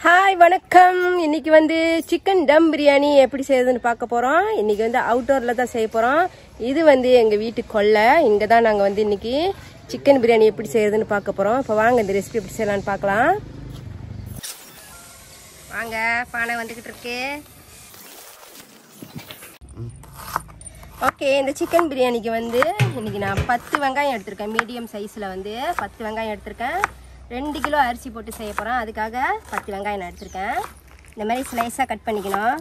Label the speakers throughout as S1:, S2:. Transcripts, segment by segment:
S1: Hi வணக்கம் இன்னைக்கு வந்து சிக்கன் டம் பிரியாணி எப்படி செய்யறதுன்னு பார்க்க போறோம் இன்னைக்கு வந்து அவுட்டோர்ல தான் செய்ய போறோம் இது வந்து எங்க வீட்டு கொல்லை இங்க தான் நாங்க வந்து இன்னைக்கு சிக்கன் பிரியாணி எப்படி செய்யறதுன்னு பார்க்க போறோம் இப்போ வாங்க இந்த ரெசிபி எப்படி செய்யலாம்னு பார்க்கலாம் வாங்க பானை வந்துகிட்டு இருக்கு ஓகே இந்த சிக்கன் பிரியாணிக்கு வந்து இன்னைக்கு நான் பத்து வெங்காயம் எடுத்திருக்கேன் மீடியம் சைஸில் வந்து பத்து வெங்காயம் எடுத்திருக்கேன் ரெண்டு கிலோ அரிசி போட்டு செய்ய போகிறேன் அதுக்காக பத்து வெங்காயம் நான் எடுத்திருக்கேன் இந்த மாதிரி ஸ்லைஸாக கட் பண்ணிக்கணும்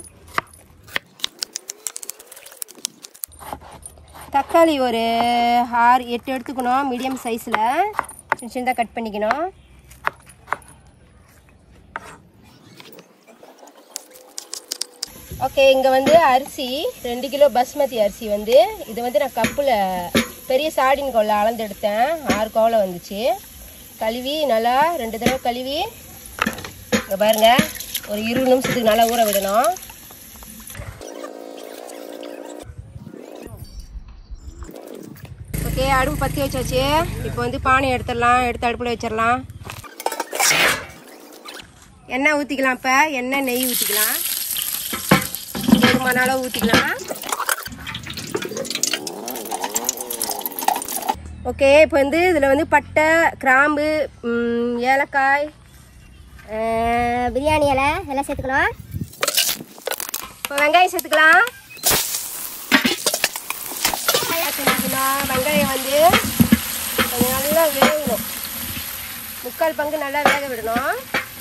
S1: தக்காளி ஒரு ஆறு எட்டு எடுத்துக்கணும் மீடியம் சைஸில் சின்ன சின்னதாக கட் பண்ணிக்கணும் ஓகே இங்கே வந்து அரிசி ரெண்டு கிலோ பஸ்மதி அரிசி வந்து இது வந்து நான் கப்பில் பெரிய சாடின் கோலை அளந்து எடுத்தேன் ஆறு கோலை வந்துச்சு கழுவி நல்லா ரெண்டு தடவை கழுவி இங்கே பாருங்க ஒரு இருபது நிமிஷத்துக்கு நல்லா ஊற விடணும் ஓகே அடுப்பு பற்றி வச்சாச்சு இப்போ வந்து பானை எடுத்துடலாம் எடுத்து அடுப்பில் வச்சிடலாம் எண்ணெய் ஊற்றிக்கலாம் இப்போ எண்ணெய் நெய் ஊற்றிக்கலாம் போதுமான அளவு ஊற்றிக்கலாம் ஓகே இப்போ வந்து இதில் வந்து பட்டை கிராம்பு ம், ஏலக்காய்
S2: அஹ் பிரியாணி இலை எல்லாம் சேர்த்துக்கணும்
S1: இப்போ வெங்காயம் சேர்த்துக்கலாம் வெங்காயம் சேர்த்துக்கலாம். வெங்காயம் வந்து கொஞ்சம் நல்லா வேகணும் முக்கால் பங்கு நல்லா வேக விடணும்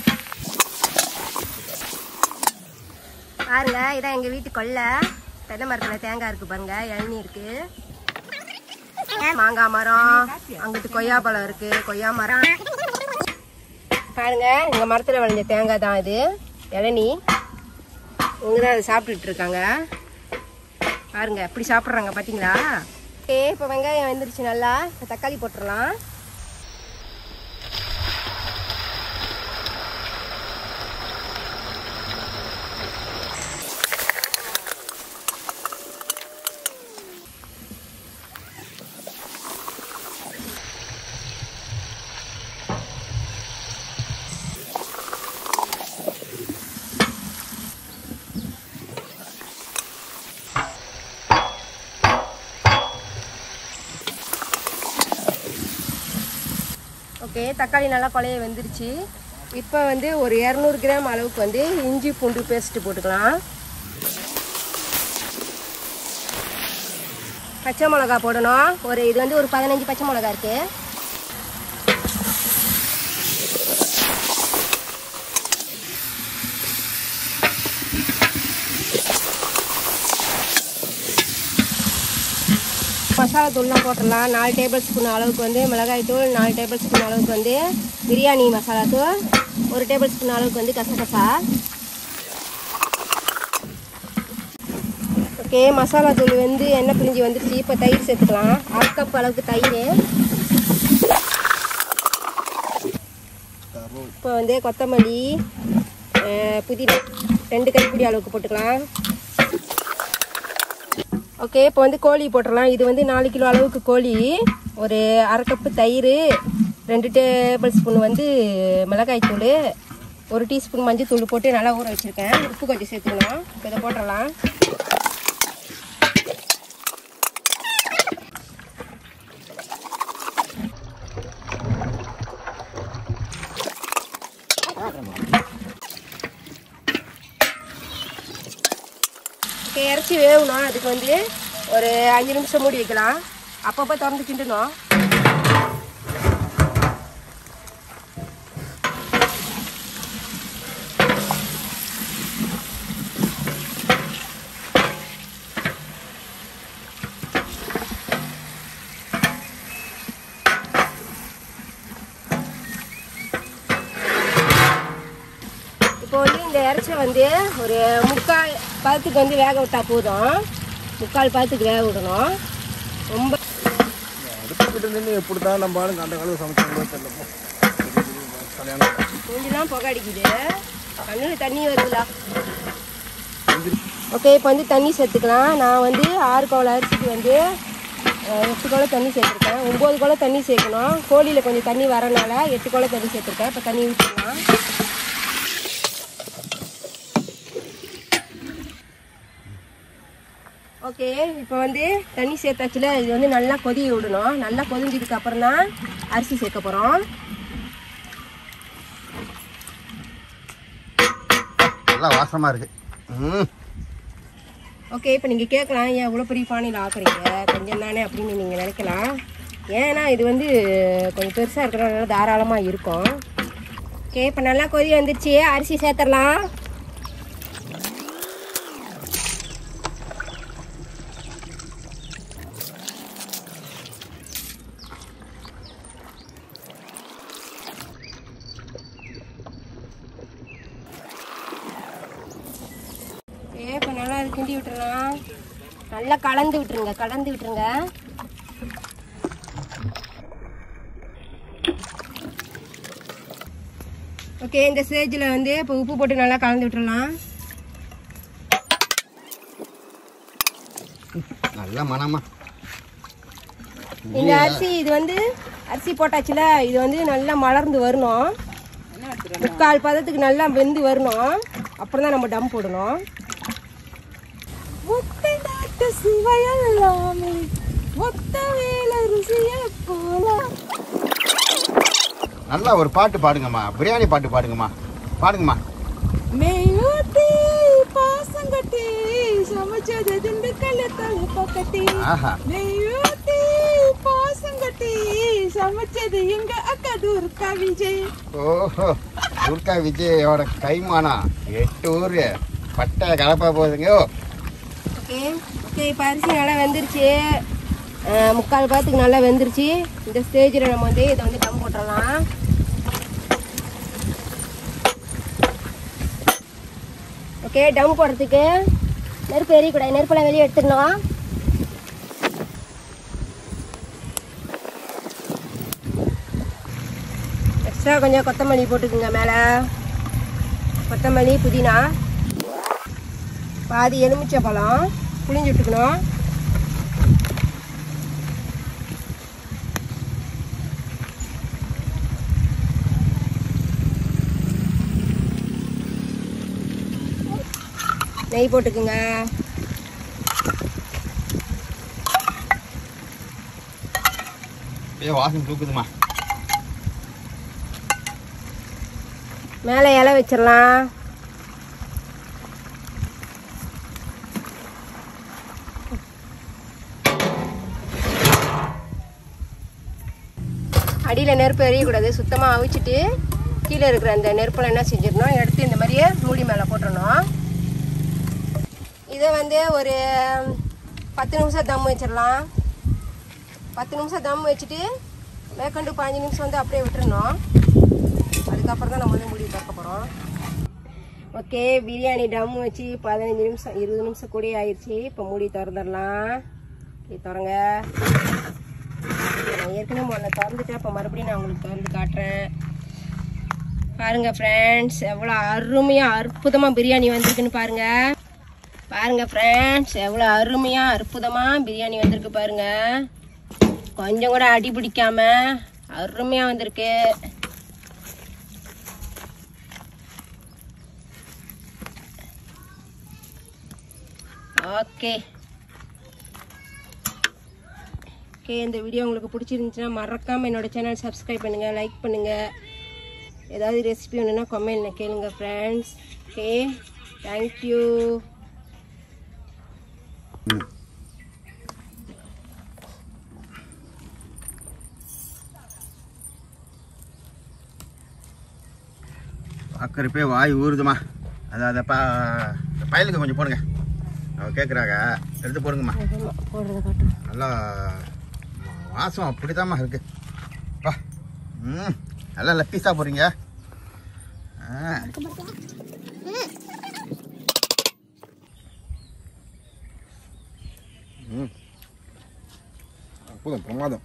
S1: பாருங்க இதான் எங்கள் வீட்டு கொல்லை தென்னை மரத்தில் தேங்காய் இருக்கு பாருங்க இளநீ இருக்கு மாங்காய் மரம் அங்கிட்டு கொய்யா பழம் இருக்கு கொய்யா மரம் பாருங்க எங்க மரத்துல விளைஞ்ச தேங்காய் தான் இது இளநீ இவங்க தான் அதை சாப்பிட்டுட்டு இருக்காங்க பாருங்க எப்படி சாப்பிட்றாங்க பார்த்தீங்களா ஓகே இப்போ வெங்காயம் வெந்துருச்சு நல்லா இப்போ தக்காளி போட்டுடலாம் ஓகே தக்காளி நல்லா கொலைய வெந்துருச்சு இப்போ வந்து ஒரு இரநூறு கிராம் அளவுக்கு வந்து இஞ்சி பூண்டு பேஸ்ட்டு போட்டுக்கலாம் பச்சை மிளகா போடணும் ஒரு இது வந்து ஒரு பதினஞ்சு பச்சை மிளகா இருக்கு மசாலா தூள்லாம் போட்டுடலாம் நாலு டேபிள் ஸ்பூன் அளவுக்கு வந்து மிளகாய் தூள் நாலு டேபிள் ஸ்பூன் அளவுக்கு வந்து பிரியாணி மசாலா தூள் ஒரு டேபிள் ஸ்பூன் அளவுக்கு வந்து கசகசா ஓகே மசாலா தூள் வந்து எண்ணெய் பிரிஞ்சு வந்துருச்சு இப்போ தயிர் சேர்த்துக்கலாம் அரை கப் அளவுக்கு தயிர் இப்போ வந்து கொத்தமல்லி அஹ், புதினா ரெண்டு கைப்பிடி அளவுக்கு போட்டுக்கலாம் ஓகே இப்போ வந்து கோழி போட்டுடலாம் இது வந்து நாலு கிலோ அளவுக்கு கோழி ஒரு அரை கப்பு தயிர் ரெண்டு டேபிள் ஸ்பூன் வந்து மிளகாய் தூள் ஒரு டீஸ்பூன் மஞ்சள் தூள் போட்டு நல்லா ஊற வச்சுருக்கேன் உப்பு கொஞ்சம் சேர்த்துக்கணும் இப்போ இதை போட்டுடலாம் ஓகே இறச்சி வேகணும் அதுக்கு வந்து ஒரு அஞ்சு நிமிஷம் மூடி வைக்கலாம் அப்பப்போ திறந்து கிண்டணும் இப்போ வந்து இந்த இறைச்ச வந்து ஒரு முக்கால் பதத்துக்கு வந்து வேக விட்டா போதும் முக்கால் பதத்துக்கு வேக விடணும் ரொம்ப
S3: அடுப்புக்கிட்ட நின்று எப்படி தான் நம்ம ஆளுங்க அந்த காலம் சமைச்சாங்களோ தெரியல கல்யாணம்
S1: மூஞ்சிலாம் புகை அடிக்குது கண்ணில் தண்ணி வருதுல ஓகே இப்போ வந்து தண்ணி சேர்த்துக்கலாம் நான் வந்து ஆறு கோவலை அரிசிக்கு வந்து அஹ், எட்டு கோலை தண்ணி சேர்த்துருக்கேன் ஒம்பது கோலை தண்ணி சேர்க்கணும் கோழியில் கொஞ்சம் தண்ணி வரனால எட்டு கோலை தண்ணி சேர்த்துருக்கேன் இப்போ தண்ணி ஊற்றிக்கலாம் ஓகே இப்போ வந்து தண்ணி சேர்த்தாச்சுல இது வந்து நல்லா கொதிய விடணும் நல்லா கொதிஞ்சதுக்கு அப்புறம் தான் அரிசி சேர்க்க போகிறோம்
S3: நல்லா வாசமாக இருக்கு ம்
S1: ஓகே இப்போ நீங்கள் கேட்கலாம் ஏன் இவ்வளோ பெரிய பானையில் ஆக்குறீங்க கொஞ்சம் தானே அப்படின்னு நீங்கள் நினைக்கலாம் ஏன்னா இது வந்து கொஞ்சம் பெருசாக இருக்கிறனால தாராளமாக இருக்கும் ஓகே இப்போ நல்லா கொதி வந்துருச்சு அரிசி சேர்த்துடலாம் ஓகே இப்போ நல்லா அது கிண்டி விட்டுறலாம் நல்லா கலந்து விட்டுருங்க கலந்து விட்டுருங்க ஓகே இந்த ஸ்டேஜில் வந்து இப்போ உப்பு போட்டு நல்லா கலந்து விட்டுறலாம்
S3: நல்ல மனமா
S1: இந்த அரிசி இது வந்து அரிசி போட்டாச்சுல இது வந்து நல்லா மலர்ந்து வரணும் முக்கால் பதத்துக்கு நல்லா வெந்து வரணும் அப்புறம் தான் நம்ம டம் போடணும் சுவையல்லாமே மொத்த வேலை ருசிய போல
S3: நல்லா ஒரு பாட்டு பாடுங்கம்மா பிரியாணி பாட்டு பாடுங்கம்மா பாடுங்கம்மா
S4: மெய்யூட்டி பாசங்கட்டி சமைச்சது திண்டுக்கல்ல தழுப்பக்கட்டி
S3: ஆஹா
S4: மெய்யூட்டி பாசங்கட்டி சமைச்சது எங்க அக்கா துர்கா விஜய்
S3: ஓஹோ துர்கா விஜயோட கைமானம் எட்டு ஊர் பட்டை கலப்பா போகுதுங்க
S1: ஓகே ஓகே இப்போ அரிசி நல்லா வெந்துருச்சு அஹ், முக்கால் பாத்துக்கு நல்லா வெந்துருச்சு இந்த ஸ்டேஜில் நம்ம வந்து இதை வந்து டம் போட்டுடலாம் ஓகே டம் போடுறதுக்கு நெருப்பு எரியக்கூடாது நெருப்பெல்லாம் வெளியே எடுத்துடணும் எக்ஸ்ட்ரா கொஞ்சம் கொத்தமல்லி போட்டுக்குங்க மேலே கொத்தமல்லி புதினா பாதி எலுமிச்சை பழம் புளிஞ்சு விட்டுக்கணும் நெய் போட்டுக்குங்க
S3: ஏ வாசம் தூக்குதுமா
S1: மேலே இலை வச்சிடலாம் அடியில் நெருப்பு எரியக்கூடாது சுத்தமாக அவிச்சிட்டு கீழே இருக்கிற அந்த நெருப்பில் என்ன செஞ்சிடணும் எடுத்து இந்த மாதிரியே மூடி மேலே போட்டுடணும் இதை வந்து ஒரு பத்து நிமிஷம் தம் வச்சிடலாம் பத்து நிமிஷம் தம் வச்சுட்டு மேற்கொண்டு பாஞ்சு நிமிஷம் வந்து அப்படியே விட்டுறணும் அதுக்கப்புறம் தான் நம்ம வந்து மூடி திறக்க போகிறோம் ஓகே பிரியாணி டம் வச்சு பதினஞ்சு நிமிஷம் இருபது நிமிஷம் கூட ஆயிடுச்சு இப்போ மூடி திறந்துடலாம் இது திறங்க நான் ஏற்கனவே முதல்ல திறந்துட்டேன் இப்போ மறுபடியும் நான் உங்களுக்கு திறந்து காட்டுறேன் பாருங்க ஃப்ரெண்ட்ஸ் எவ்வளோ அருமையாக அற்புதமாக பிரியாணி வந்திருக்குன்னு பாருங்க பாருங்க ஃப்ரெண்ட்ஸ் எவ்வளோ அருமையாக அற்புதமாக பிரியாணி வந்திருக்கு பாருங்க கொஞ்சம் கூட அடி பிடிக்காம அருமையாக வந்திருக்கு ஓகே ஓகே இந்த வீடியோ உங்களுக்கு பிடிச்சிருந்துச்சுன்னா மறக்காமல் என்னோட சேனல் சப்ஸ்கிரைப் பண்ணுங்கள் லைக் பண்ணுங்கள் ஏதாவது ரெசிபி வேணும்னா கமெண்ட்ல கேளுங்க ஃப்ரெண்ட்ஸ் ஓகே தேங்க்யூ
S3: பார்க்குறப்பே வாய் ஊறுதுமா அது அதை பா இந்த பயலுக்கு கொஞ்சம் போடுங்க அவ கேட்குறாங்க எடுத்து போடுங்கம்மா
S1: போடுறத காட்டும்
S3: நல்லா வாசம் அப்படித்தாம்மா இருக்கு பா ம் நல்லா லப்பீஸாக போகிறீங்க ஆ ம் அற்புதம் பிரமாதம்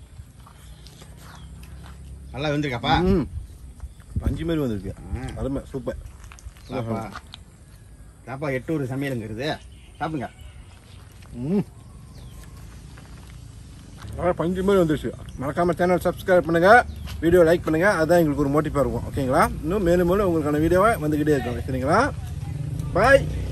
S3: நல்லா வெந்திருக்காப்பா
S5: ம் பஞ்சு மாதிரி வந்திருக்கு
S3: ஆ.
S5: அருமை சூப்பர்
S3: சாப்பா சாப்பா எட்டூர் சமையலுங்கிறது சாப்பிடுங்க
S5: ம் நல்லா பஞ்சு மாதிரி வந்துருச்சு மறக்காம சேனல் சப்ஸ்கிரைப் பண்ணுங்க வீடியோ லைக் பண்ணுங்க அதுதான் எங்களுக்கு ஒரு மோட்டிவாக இருக்கும் ஓகேங்களா இன்னும் மேலும் மேலும் உங்களுக்கான வீடியோவை வந்துக்கிட்டே இருக்கும் சரிங்களா பாய்